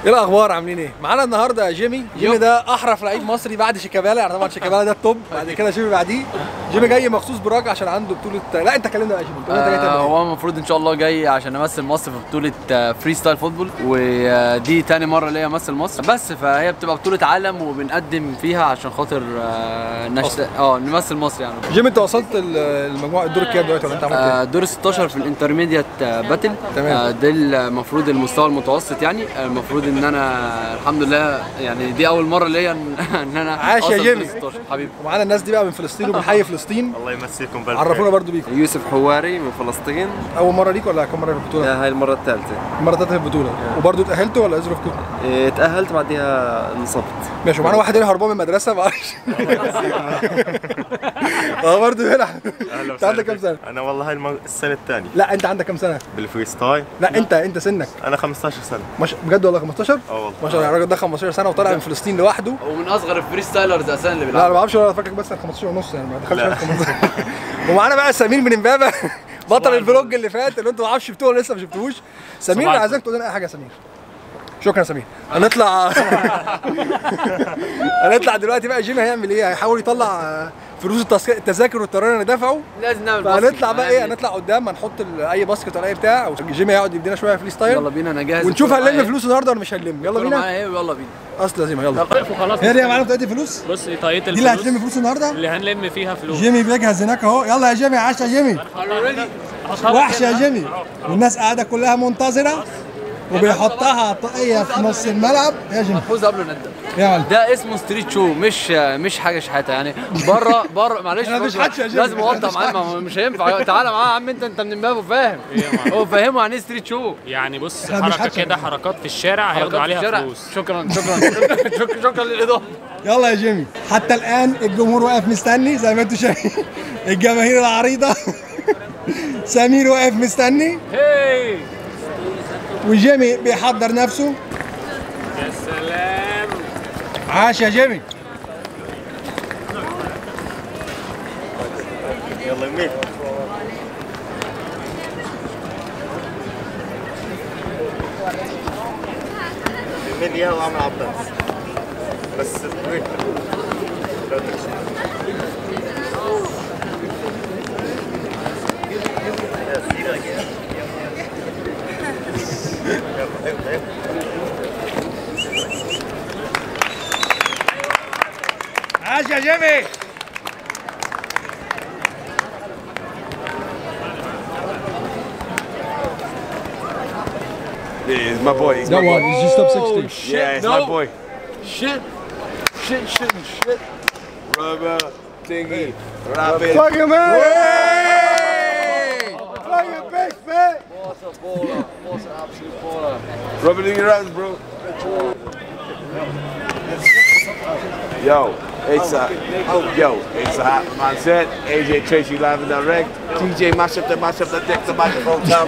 ايه الاخبار عاملين ايه معانا النهارده جيمي جيمي ده احرف لعيب مصري بعد شيكابالا يعني طبعا شيكابالا ده التوب بعد كده جيمي بعديه جيمي جاي مخصوص براج عشان عنده بطوله لا انت كلمنا بقى يا جيمي انت انت جاي تعمل آه، ايه هو المفروض ان شاء الله جاي عشان امثل مصر في بطوله آه، فري ستايل فوتبول ودي تاني مره ليا امثل مصر بس فهي بتبقى بطوله عالم وبنقدم فيها عشان خاطر آه، نشت... اه نمثل مصر يعني جيمي انت وصلت ال- المجموعه الدور الكام دلوقتي ولا انت عملت ايه؟ آه، دور 16 في الانترميديت باتل تمام. ده المفروض المستوى المتوسط يعني آه، المفروض ان انا الحمد لله يعني دي اول مره ليا ان ان انا عاش يا أوصل جيمي. دور 16 حبيبي ومعانا الناس دي بقى من فلسطين وبنحيي فلسطين الله يمسيكم بالخير عرفونا برضو بيكم يوسف حواري من فلسطين اول مره ليك ولا كم مره في البطوله؟ لا، هاي المرة الثالثة المره الثالثه في البطوله وبرضو اتاهلتوا ولا ايه ظروفكم؟ إيه، تأهلت بعديها انصبت ماشي ومعانا واحد هنا هربان من المدرسه معرفش اه برضو هنا اهلا انت عندك كام وسهلا سنه؟ انا والله هاي المر... السنه الثانيه لا انت عندك كام سنه؟ بالفري ستايل لا انت انت سنك انا 15 سنه مش بجد والله 15 اه والله ما شاء الله الراجل ده 15 سنه وطالع من فلسطين لوحده ومن اصغر الفري ستايلرز اساسا اللي لا انا بيلعبوا ما بعرفش ولا فاكر بس 15 ونص يعني ما دخلش لا. في 15 ومعانا بقى سمير من امبابه بطل الفلوج اللي فات اللي انتوا ما اعرفش شفتوه ولا لسه ما شفتوهوش سمير صباح انا عايزك تقول لنا اي حاجه يا سمير شكرا يا سمير هنطلع هنطلع دلوقتي بقى جيمي هيعمل ايه هيحاول يطلع آه، فلوس التذك- التذاكر والطيران اللي دفعه لازم نعمل فهنطلع باسكت. بقى ايه هنعمل هنطلع قدام هنحط ال- اي باسكت ولا اي بتاع أو جيمي هيقعد يدينا شويه فري ستايل يلا بينا انا جاهز ونشوف الكرة هنلم معايا فلوس النهارده ولا مش هنلم يلا الكرة بينا معايا ايه ويلا بينا اصل لازم يلا وخلاص هي دي يا معلم بتأدي فلوس بص طاقية دي اللي الفلوس هتلم فلوس النهارده اللي هنلم فيها فلوس جيمي بيجهز هناك اهو يلا يا جيمي عاش يا جيمي وحش يا جيمي والناس قاعده كلها منتظره وبيحطها طاقيه في نص الملعب يا جيمي محفوظ قبل نبدا يا معلم ده اسمه ستريت شو مش مش حاجه شحاته يعني بره بره معلش أنا مش بره. حدش يا جيمي. لازم اوضح معاه ما هو مش هينفع تعالى معاه يا عم انت انت من امبابه فاهم هو فاهمه يعني ايه ستريت شو يعني بص إحنا مش حركة حادثة. كده حركات في الشارع هياخدوا حركات في عليها الشارع. فلوس شكرا شكرا شكرا شكرا للاضافه يلا يا جيمي حتى الان الجمهور واقف مستني زي ما انتم شايفين الجماهير العريضه سمير واقف مستني هي وجيمي بيحضر نفسه يا سلام عاش يا جيمي يلا يمين يمين اياها واعمل عباس بس بريك لا تكسر. يلا، يلا، يلا. عاش يا جيمي It's my boy. It's That my one boy. is just top 16 Yeah, it's no. my boy. shit shit shit shit Rubber, thingy, rabbit. Fucking man! Fucking big man! Rub it in your eyes, bro. Yo, it's a, yo, it's a hot man set. AJ Tracy live and direct. TJ mash up the mash up the deck, the microphone time.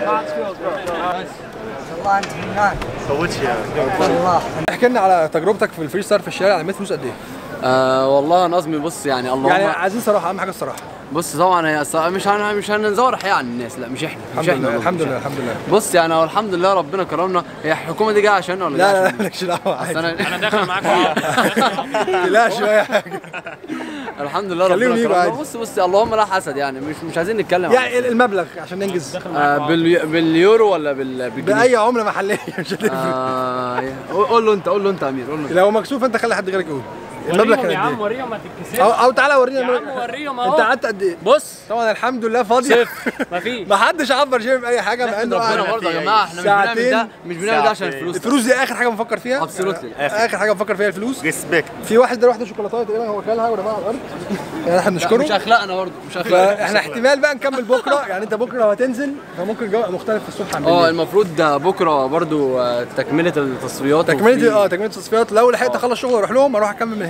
صوتش يا احكي لنا على تجربتك في الفري ستار في الشارع لميت فلوس قد ايه؟ آه والله نظمي بص يعني اللهم يعني عايزين صراحه اهم حاجه الصراحه بص طبعا هي الصراحة مش هن مش هنزور حقيقة عن الناس لا مش احنا مش الحمد احنا لله والله، الحمد مش لله إحنا. الحمد لله بص يعني هو الحمد لله ربنا كرمنا هي الحكومه دي جايه عشاننا ولا لا جاية لا لا عشاننا؟ مالكش دعوه أصل عادي انا انا داخل معاكم لا شويه حاجه الحمد لله خليهم ربنا يجوا كرمنا عادي. بص بص اللهم لا حسد يعني مش مش عايزين نتكلم عن يعني المبلغ عشان ننجز آه بال باليورو ولا بال بالجنيه؟ باي عمله محليه مش هتفرق آه قول له انت قول له انت يا امير قول له انت. لو مكسوف انت خلي حد غيرك يقول المبلغ وريهم كان يا قد عم ايه؟ وريهم ما تتكسفش او او تعالى ورينا يا عم المبلغ. وريهم انت اهو قعدت قد ايه؟ بص طبعا الحمد لله فاضي صفر مفيش ما حدش عبر جيم باي حاجه مع انه ربنا قاعد برضه يا جماعه احنا مش بنعمل ساعتين. ده مش بنعمل ده عشان الفلوس الفلوس دي اخر حاجه بنفكر فيها ابسولوتلي اخر حاجه بنفكر فيها الفلوس ريسبكت في واحد ده واحده شوكولاته تقريبا هو كلها ورماها على الارض يعني احنا مش بنشكره اخلاقنا برضه مش اخلاقنا فاحنا احتمال بقى نكمل بكره يعني انت بكره لو هتنزل فممكن الجو يبقى مختلف في الصبح عن اه بالليل المفروض ده بكره برضه آه، تكمله التصفيات تكمله وفي- اه تكمله التصفيات لو لحقت اخلص شغل واروح لهم اروح اكمل من هناك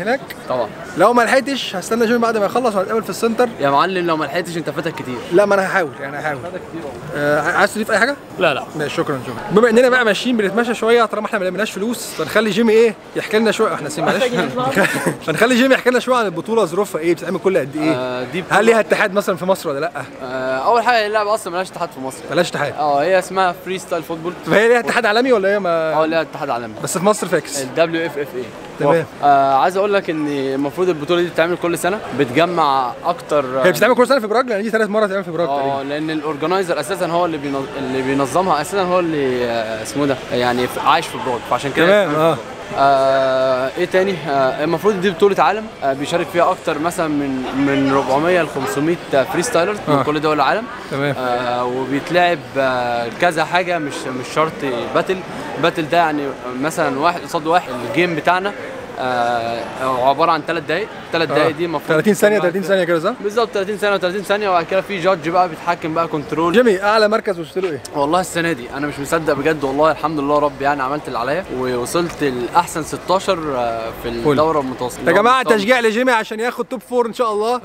هناك طبعا لو ما لحقتش هستنى جيمي بعد ما يخلص وهنتقابل في السنتر يا معلم لو ما لحقتش انت فاتك كتير لا ما انا هحاول يعني هحاول آه عايز تضيف اي حاجه؟ لا لا ماشي شكرا شكرا بما اننا بقى ماشيين بنتمشى شويه طالما احنا ما لقيناش فلوس فنخلي جيمي ايه يحكي لنا شويه احنا سيب معلش فنخلي جيمي يحكي لنا شويه عن البطوله ظروفها ايه بتتعمل كل قد ايه آه، دي هل ليها اتحاد مثلا في مصر ولا لا آه، اول حاجه اللعبه اصلا ملهاش اتحاد في مصر ملاش اتحاد اه هي اسمها فري ستايل فوتبول فهي ليها اتحاد عالمي ولا هي ما اه ليها اتحاد عالمي بس في مصر فاكس الدبليو اف اف اي تمام آه عايز اقول لك ان المفروض البطوله دي بتتعمل كل سنه بتجمع اكتر هي بتتعمل كل سنه في براج لان دي ثلاث مرات بتتعمل في براج اه تقريبا لان الاورجنايزر اساسا هو اللي بينظ... اللي بينظمها اساسا هو اللي آه، اسمه ده يعني في- عايش في برود فعشان كده تمام بتتعمل اه في برود. آه ايه تاني آه المفروض دي بطوله عالم آه بيشارك فيها اكتر مثلا من من 400 ل 500 فري ستايلرز من آه. كل دول العالم تمام آه وبيتلعب آه كذا حاجه مش مش شرط باتل باتل ده يعني مثلا واحد قصاد واحد الجيم بتاعنا آه هو عباره عن ثلاث دقائق ثلاث دقائق دي المفروض 30 ثانيه تكون 30 ثانيه كده صح؟ بالظبط 30 ثانيه و30 ثانيه وبعد كده في جادج بقى بيتحكم بقى كنترول جيمي اعلى مركز وصلت له ايه؟ والله السنه دي انا مش مصدق بجد والله الحمد لله رب يعني عملت اللي عليا ووصلت لاحسن 16 آه، في الدوره المتوسطه يا جماعه تشجيع لجيمي عشان ياخد توب فور ان شاء الله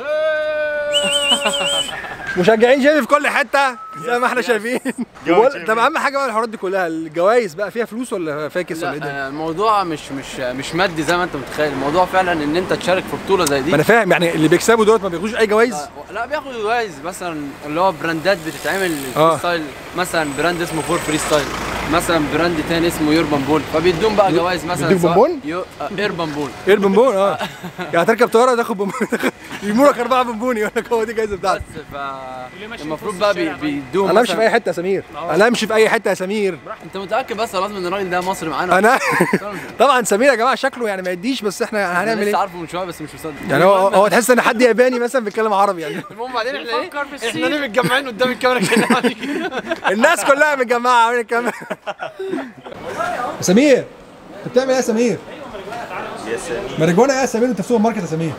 مشجعين جيمي في كل حته زي ما احنا شايفين جو ولا- جيمي. طب اهم حاجه بقى الحوارات دي كلها الجوائز بقى فيها فلوس ولا فاكس ولا ايه لا ده؟ آه، الموضوع مش مش مش مادي زي ما انت متخيل الموضوع فعلا ان انت تشارك في بطوله زي دي ما انا فاهم يعني اللي بيكسبوا دولت ما بياخدوش اي جوائز لا- لا بياخدوا جوائز مثلا اللي هو براندات بتتعمل آه. فري ستايل مثلا براند اسمه فور فري ستايل مثلا براند تاني اسمه يوربان بول فبيدوم بقى جوائز مثلا بيدوك سواء بونبون؟ يو... آه، ايربان بول ايه البونبون اه يعني تركب طياره تاخد بونبون يرموا لك اربعه بونبون يقول لك هو دي الجايزه بتاعتك بس ف ماشي المفروض في بقى نص بي... الشارع بقى؟ بيدوم انا امشي في مثلاً- اي حته يا سمير انا امشي في اي حته يا سمير انت متاكد بس لازم ان الراجل ده مصري معانا انا طبعا سمير يا جماعه شكله يعني ما يديش بس احنا انا هنعمل لسه ايه عارفه من شويه بس مش مصدق يعني هو هو تحس ان حد ياباني مثلا بيتكلم عربي يعني المهم بعدين احنا ايه فكر في احنا ليه متجمعين قدام الكاميرا كده الناس كلها متجمعه حوالين الكاميرا سمير انت بتعمل ايه يا سمير؟ يا سلام ماريجوانا ايه يا سمير انت في سوبر ماركت يا سمير؟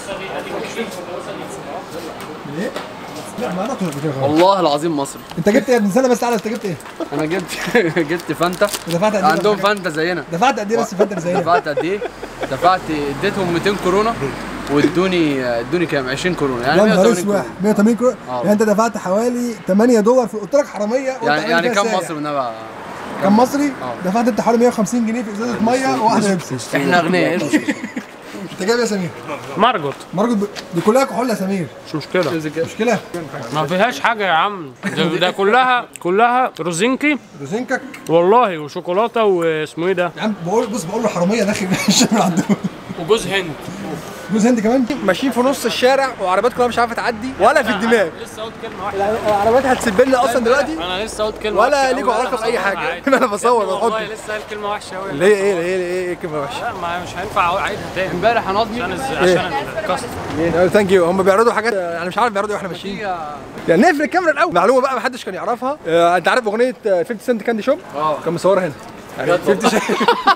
ايه؟ لا ما رحتش قبل كده خالص والله العظيم مصري انت جبت ايه؟ من سنه بس تعالى انت جبت ايه؟ انا جبت جبت فانتا دفعت قد ايه؟ عندهم بس- فانتا زينا دفعت قد ايه بس فانت زينا؟ دفعت قد ايه؟ دفعت اديتهم 200 كورونا وادوني ادوني كام 20 كورونا يعني يا نهار 180 اسود كورونا 180 كرة اه. يعني انت دفعت حوالي 8 دولار في قلت لك حراميه قلت يعني عامل يعني فيها كام سايح. مصر منها كام مصري؟ اه. دفعت انت حوالي 150 جنيه في ازازه ميه وواحده بيبسي احنا اغنياء ايه المشكله؟ انت جايب إيه يا سمير؟ مرجط مرجو ب... دي كلها كحول يا سمير مش مشكله مشكله ما فيهاش حاجه يا عم ده, ده كلها كلها روزينكي روزينكك والله وشوكولاته واسمه ايه ده يا عم بقول بص بقول له حراميه داخل الشارع عندهم وجوز هند جوز هند كمان ماشيين في نص الشارع وعربيات كلها مش عارفه تعدي ولا في الدماغ لسه قلت كلمه واحده يعني العربيات هتسب لنا اصلا دلوقتي انا لسه قلت كلمه ولا وحشة ليكوا أوي. علاقه أنا باي بصور حاجه عادي. انا بصور والله بحط لسه قايل كلمه وحشه قوي اللي هي ايه اللي هي ايه ايه كلمه وحشه لا ما مش هينفع اعيدها تاني امبارح يا نظمي عشان الز- عشان الكاست ثانك يو هم بيعرضوا حاجات يعني مش عارف بيعرضوا ايه واحنا ماشيين يعني نقفل الكاميرا الاول معلومه بقى محدش كان يعرفها آه، انت عارف اغنيه آه، 50 سنت كاندي شوب اه كان مصورها هنا يعني بجد 50 سنت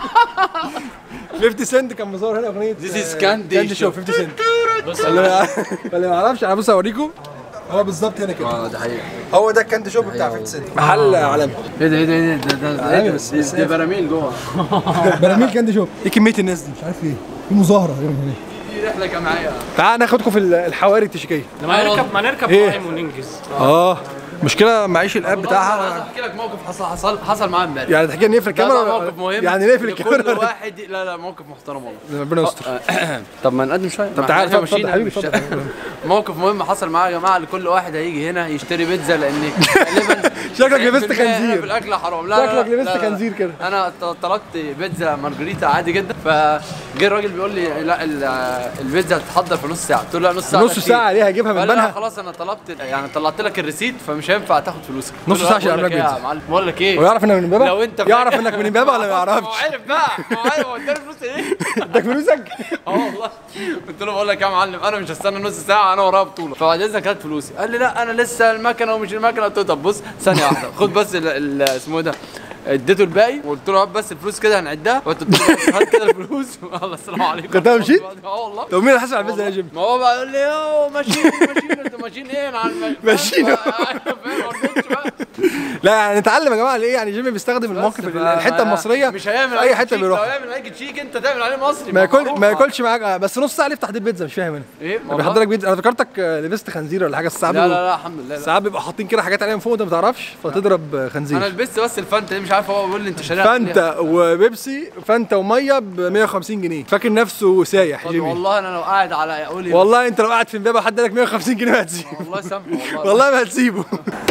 50 سنت كان مصور هنا اغنيه This is آه، Candy كاندي شوب Shop. 50 سنت اللي ما اللي ما يعرفش انا بص اوريكم هو بالظبط هنا كده اه ده حقيقي هو ده الكاندي شوب بتاع 50 سنت محل عالمي ايه ده ايه ده ايه ده ده ده عادي ايه ده بس- دي- بس دي براميل جوه براميل كاندي شوب ايه كميه الناس دي مش عارف ايه في مظاهره هنا هنا. في رحله جماعيه تعال ناخدكم في الحواري التشيكيه ما نركب ما نركب إيه؟ برايم وننجز اه مشكله معيش الاب عايز بتاعها احكي لك موقف حصل حصل حصل معايا امبارح يعني تحكي نقفل ده الكاميرا بقى ولا- موقف مهم يعني نقفل لكل الكاميرا ولا- واحد لا لا موقف محترم والله ربنا يستر طب ما نقدم شويه طب تعال اتفضل اتفضل حبيبي اتفضل موقف مهم حصل معايا يا جماعه لكل واحد هيجي هنا يشتري بيتزا لان غالبا شكلك لبست 90% هنا خنزير. في الاكل حرام لا لا شكلك لا، لبست لا، لا. خنزير كده. انا ط- طلبت بيتزا مارجريتا عادي جدا فجه الراجل بيقول لي لا ال- البيتزا هتتحضر في نص ساعه قلت له لا نص ساعه نص ده ساعة كتير. ليه هجيبها من قال لا بنها خلاص انا طلبت يعني طلعت لك الريسيت فمش هينفع تاخد فلوسك نص قلت له ساعة لا، عشان بقول لك يعمل لك إيه يا بيتزا. معلم بقول لك ايه ويعرف انك من امبابه لو انت يعرف انك من امبابه ولا ما ما هو يعرفش عرف بقى ما هو عرف هو اداني فلوس ايه اداك فلوسك اه والله قلت له بقول لك يا معلم انا مش هستنى نص ساعه انا ورايا بطوله فبعد اذنك هات فلوسي قال لي لا انا لسه المكنه ومش المكنه قلت له طب بص ثانيه واحده خد بس ال- ال- اسمه إيه ده اديته الباقي وقلت له هات بس الفلوس كده هنعدها قلت له بس هات كده الفلوس والله السلام عليكم خدتها ومشيت؟ اه والله طب مين اللي حاسب على البيتزا يا جيمي؟ ما هو بقى يقول لي يوه ماشيين ماشيين انتوا ماشيين ايه انا على الم- ماشيين. فاهم؟ ما رضيتش بقى. لا يعني نتعلم يا جماعه ليه يعني جيمي بيستخدم المواقف بس ال- ف- الحته المصريه مش هيعمل في اي عليك حته تشيك، بيروح لو يعمل عليك تشيك انت تعمل عليه مصري ما ياكل معروف. ما ياكلش معاك آه، بس نص ساعه ليه تحضير بيتزا مش فاهم انا ايه أنا بيحضر لك بيتزا انا فكرتك آه، لبست خنزير ولا حاجه بس ساعات لا لا بيبقوا- لا الحمد لله لا. ساعات بيبقى حاطين كده حاجات عليها من فوق انت ما تعرفش فتضرب آه، انا خنزير لبست بس الفانتا دي مش عارف هو بيقول لي انت شاريها فانتا وبيبسي فانتا وميه ب 150 جنيه فاكر نفسه سايح طب جيمي والله انا لو قاعد على اقول إيه؟ والله انت لو قاعد في امبابه حد قالك 150 جنيه ما هتسيبه والله سامحه والله والله ما هتسيبه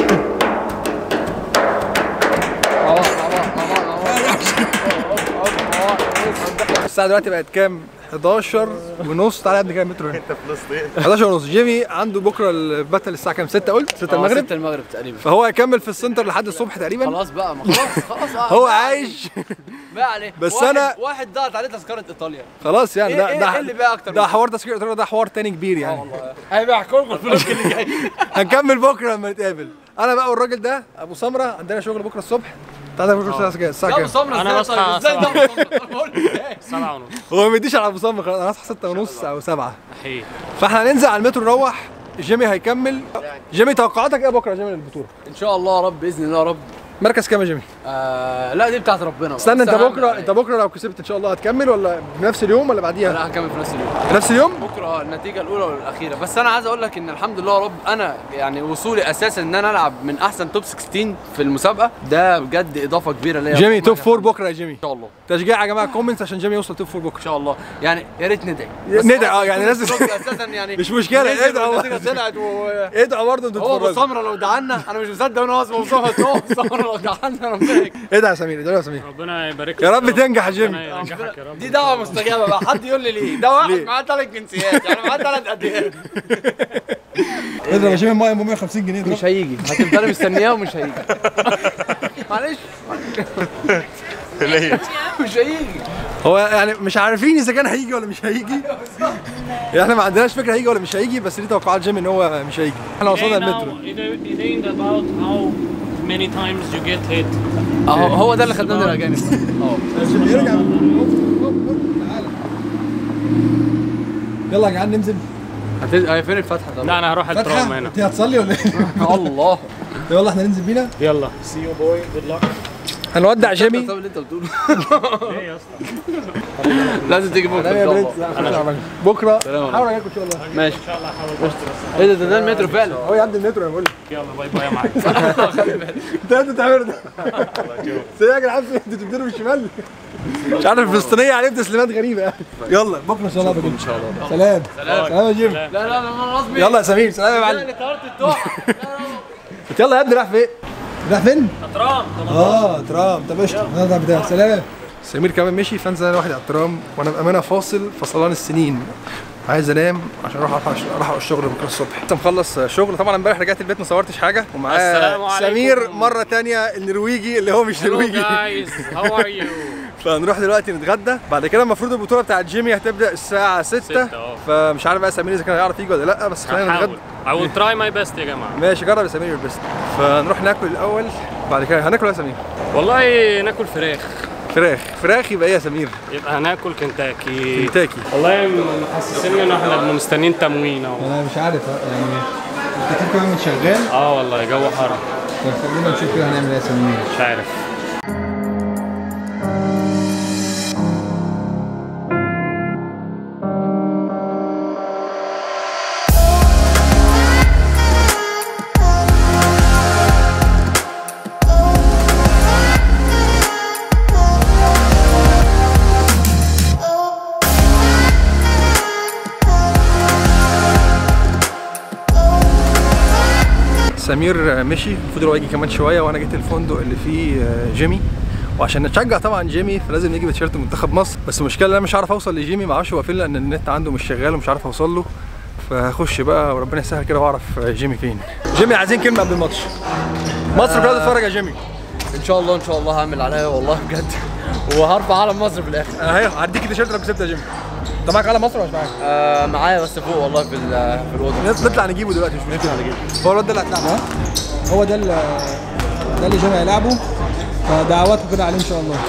مع بعض، مع بعض، مع بعض، مع بعض. الساعه دلوقتي بقت كام 11 ونص تعالى يا ابني كام متر هنا انت فلسطين 11 ونص جيمي عنده بكره الباتل الساعه كام 6 قلت 6 آه، المغرب ستة المغرب تقريبا فهو هيكمل في السنتر لحد الصبح تقريبا خلاص بقى ما خلاص خلاص آه، هو بقى عايش بقى عليه بس واحد أنا- واحد ضاعت عليه تذكره ايطاليا خلاص يعني إيه- ده إيه- ده إيه اللي بقى أكتر ده من حوار تذكير إيطاليا ده حوار تاني كبير يعني هيبقى يحكوا لكم الفلوس اللي جاي هنكمل بكره لما نتقابل انا بقى والراجل ده ابو سمره عندنا شغل بكره الصبح تعالى بكره الساعه كام الساعه يا ابو كام سمره أنا ازاي بصحى طيب ازاي ده سبعة. ابو سمره بقول له ازاي سبعة ونص هو ما يديش على ابو سمره خلاص انا هصحى 6 ونص او 7 حقيقي فاحنا هننزل على المترو نروح جيمي هيكمل جيمي توقعاتك ايه بكره يا جيمي للبطوله ان شاء الله يا رب باذن الله يا رب مركز كام يا جيمي آه لا دي بتاعت ربنا بقى. استنى انت بس أهم بكره يعني. انت بكره لو كسبت ان شاء الله هتكمل ولا بنفس اليوم ولا بعديها لا هكمل في نفس اليوم نفس اليوم بكره اه النتيجه الاولى والاخيره بس انا عايز اقول لك ان الحمد لله يا رب انا يعني وصولي اساسا ان انا العب من احسن توب 16 في المسابقه ده بجد اضافه كبيره ليا جيمي توب فور بكره يا جيمي ان شاء الله تشجيع يا جماعه كومنتس عشان جيمي يوصل توب فور ان بكره شاء الله يعني يا ريت ندعي بس ندعي، خلاص اه، يعني يكون لازم- الفلوس اساسا يعني مش مشكلة، نزل ادعوا. والنتيجه طلعت و ادعوا برضه انتوا هو ابو تتفرجوا سمره لو دعنا انا مش مصدق ان هو اسمه ابو سمره بس هو ابو سمره لو دعنا ربنا يكرمه. ادعي يا سمير ادعي يا سمير ربنا يبارك لك يا رب تنجح يا جيمي ربنا ينجحك يا رب دي دعوه مستجابه بقى حد يقول لي ليه ده واحد ليه؟ معاه ثلاث جنسيات يعني معاه ثلاث اديان اضرب يا جيمي المايه ب 150 جنيه مش هيجي هتفضلي مستنياه ومش هيجي معلش ليه مش هيجي هو يعني مش عارفين اذا كان هيجي ولا مش هيجي يعني احنا ما عندناش فكره هيجي ولا مش هيجي بس دي توقعات جيمي ان هو مش هيجي احنا وصلنا المترو It ain't about how many times you get hit. اهو هو ده اللي خدنا الاجانب اه يرجع يلا يا جدعان ننزل هت- هي فين الفتحه طب لا انا هروح الترام فتحه هنا انت هتصلي ولا ايه؟ الله يلا احنا ننزل بينا يلا هنودع جيمي طب اللي انت بتقوله ايه يا اسطى لازم تيجي لا بكره يا إن شاء برنس الله. لا، خش بكره سلام عليكم. حاول اجيلكم ان شاء الله ماشي ان شاء الله هحاول ايه ده ده ده المترو فعلا هو يعدي المترو انا بقول لك يلا باي باي يا معلم انت انت تعمل ده سيب يا جدعان انتوا بتديروا بالشمال مش عارف الفلسطينيه عليه تسليمات غريبه يعني يلا بكره ان شاء الله ان شاء الله سلام سلام يا جيمي لا لا لا انا رسمي يلا يا سمير سلام يا معلم اللي طهرت التحفه يلا يا ابني رايح فين؟ رايح فين؟ ترام اه ترام طب قشطه نرجع بتاع سلام سمير كمان مشي فانزل انا لوحدي على الترام وانا بامانه فاصل فصلان السنين عايز انام عشان اروح اروح اروح الشغل بكره الصبح لسه مخلص شغل طبعا امبارح رجعت البيت ما صورتش حاجه السلام ومعاه عليكم. سمير مره تانية النرويجي اللي هو مش هلو نرويجي جايز هاو ار يو فهنروح دلوقتي نتغدى بعد كده المفروض البطوله بتاعت جيمي هتبدا الساعه 6 ستة، اه. فمش عارف بقى سمير اذا كان هيعرف يجي ولا لا بس خلينا هحاول نتغدى I will try my best يا جماعه ماشي جرب يا سمير بس فنروح ناكل الاول بعد كده هناكل يا سمير والله ناكل فراخ فراخ فراخ يبقى ايه يا سمير يبقى هناكل كنتاكي كنتاكي والله محسسني ان احنا بنبقى مستنيين تموين اهو انا مش عارف يعني التكييف كمان شغال اه والله جو حر خلينا نشوف كده هنعمل ايه يا سمير مش عارف سمير مشي المفروض هو يجي كمان شويه وانا جيت الفندق اللي فيه آه، جيمي وعشان نشجع طبعا جيمي فلازم نيجي بتيشيرت منتخب مصر بس المشكله ان انا مش عارف اوصل لجيمي ما اعرفش هو فين لان النت عنده مش شغال ومش عارف اوصل له فهخش بقى وربنا يسهل كده واعرف آه، جيمي فين جيمي عايزين كلمه قبل الماتش مصر كلها تتفرج يا جيمي ان شاء الله ان شاء الله هعمل عليها والله بجد وهرفع علم مصر في الاخر اهي هديك التيشيرت لو كسبت يا جيمي انت معاك على مصر ولا مش معاك؟ آه معايا بس فوق والله في ال- في الاوضه نطلع نجيبه دلوقتي مش مشكله نجيبه هو الواد ده اللي هتلعبه ها؟ هو ده اللي ده اللي جيمي هيلعبه فدعواتكم كده عليه ان شاء الله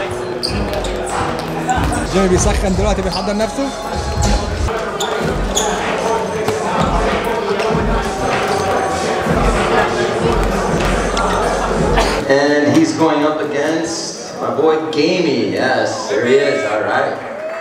جيمي بيسخن دلوقتي بيحضر نفسه against my boy Gamey. Yes, there he is. All right.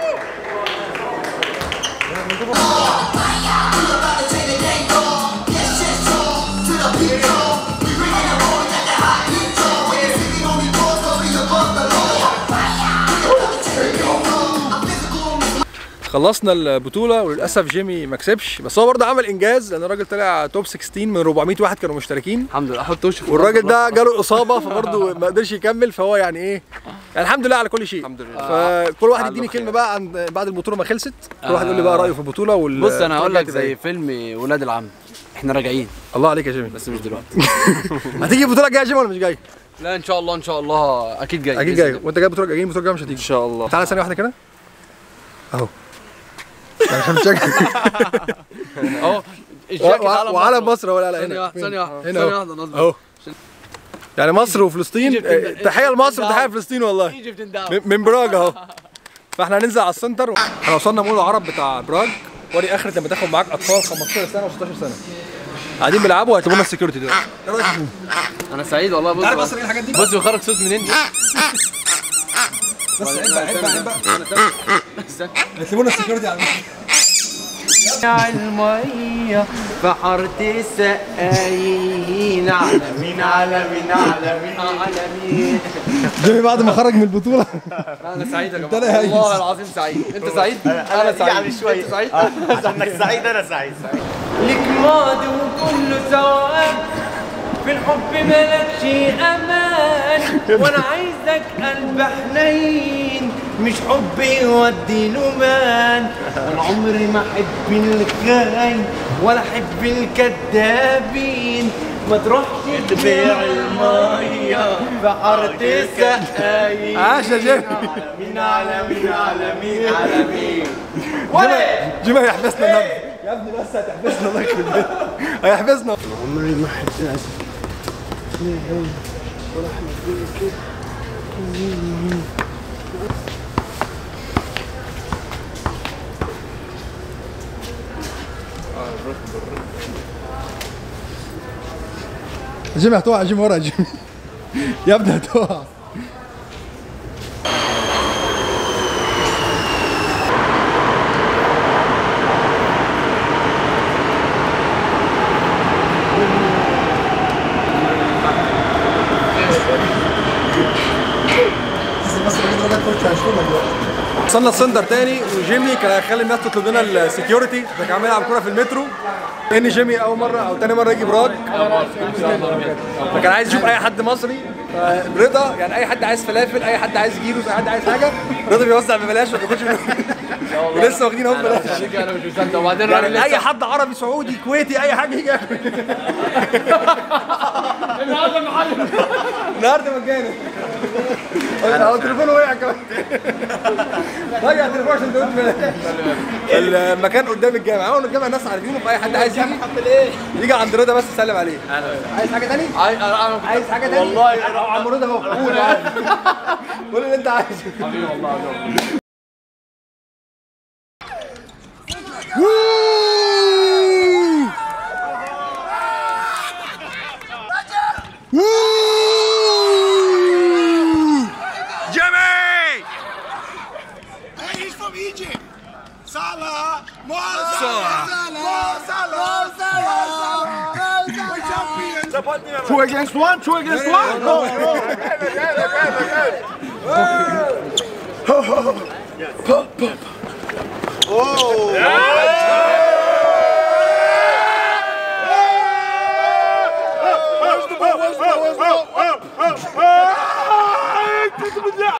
خلصنا البطوله وللاسف جيمي ما كسبش بس هو برضه عمل انجاز لان الراجل طلع توب 16 من 400 واحد كانوا مشتركين الحمد لله حط وشه في والراجل الأرض. ده جاله اصابه فبرضه ما قدرش يكمل فهو يعني ايه يعني الحمد لله على كل شيء الحمد لله. فكل واحد لعله يديني خير. كلمه بقى عن بعد البطوله ما خلصت كل واحد يقول لي بقى رايه في البطوله وال بص انا هقول لك البطولة زي الجاية فيلم ولاد العم احنا راجعين الله عليك يا جيمي بس مش دلوقتي هتيجي البطوله الجايه يا جيمي ولا مش جاي؟ لا ان شاء الله ان شاء الله اكيد جاي اكيد بإذن جاي الله. وانت جاي البطوله الجايه البطوله الجايه مش هتيجي ان شاء الله تعالى ثانيه واحده كده اهو عشان تشجع اهو الجاكيت على وعلم مصر هو لا لا ثانية هنا واحدة ثانية واحدة هنا ثانية اهو واحدة نظبط اهو يعني مصر وفلسطين آه، تحيه لمصر وتحيه لفلسطين والله ايجيبت ان داون من- من براج اهو فاحنا هننزل على السنتر و- احنا وصلنا مول العرب بتاع براج وري اخرة لما تاخد معاك اطفال 15 سنه و16 سنه قاعدين بيلعبوا هيطلبوا لنا السكيورتي دلوقتي ايه رايك فيهم؟ انا سعيد والله بص تعرف اصلا ايه الحاجات دي؟ بص بيخرج صوت منين بس عيب بقى عيب بقى عيب بقى هيطلبوا لنا السكيورتي على المية بحرة السقايين عالمين عالمين عالمين عالمين جيمي بعد ما خرج من البطوله انا سعيد يا لا جماعه يا والله العظيم سعيد انت سعيد انا سعيد يعني شوية. انت سعيد عشانك سعيد انا سعيد لك ماضي وكله سواء في الحب ملكش امان وانا عايزك قلب حنين مش حب يودي له مان انا عمري ما احب الخاين ولا احب الكدابين ما تروحش تبيع المية في حارة السقايين عاش يا جيمي مين على مين على مين على مين جيمي هيحبسنا النهارده يا ابني بس هتحبسنا الله يخرب بيتك هيحبسنا جيمي هتقع جيمي ورا جيمي يا ابني هتقع وصلنا السنتر تاني وجيمي كان هيخلي الناس تطلب لنا السكيورتي ده كان عامل يلعب كوره في المترو لان جيمي اول مره او تاني مره يجي براج فكان عايز يشوف اي حد مصري رضا يعني اي حد عايز فلافل اي حد عايز جيروس اي حد عايز حاجه رضا بيوزع ببلاش ما بياخدش ولسه واخدين اهو ببلاش انا مش مصدق وبعدين الراجل يعني اي لسه حد عربي سعودي كويتي اي حاجه يجي ياكل النهارده مجانا هو تليفونه وقع كمان رجع تليفون عشان تقول المكان قدام الجامع اول الجامع الناس عارفينه فاي حد عايز يجي يجي عند رضا بس يسلم عليه عايز حاجه تاني؟ عاي- انا انا عايز حاجه تاني؟ والله عم رضا اهو قول عادي. قول اللي انت عايزه Jimmy! He's from Egypt. Salah. Mo Salah. Mo Salah. Mo Salah. We're champions. Two against one, two against one. No, no. Where's the ball? Where's the ball? Where's the ball?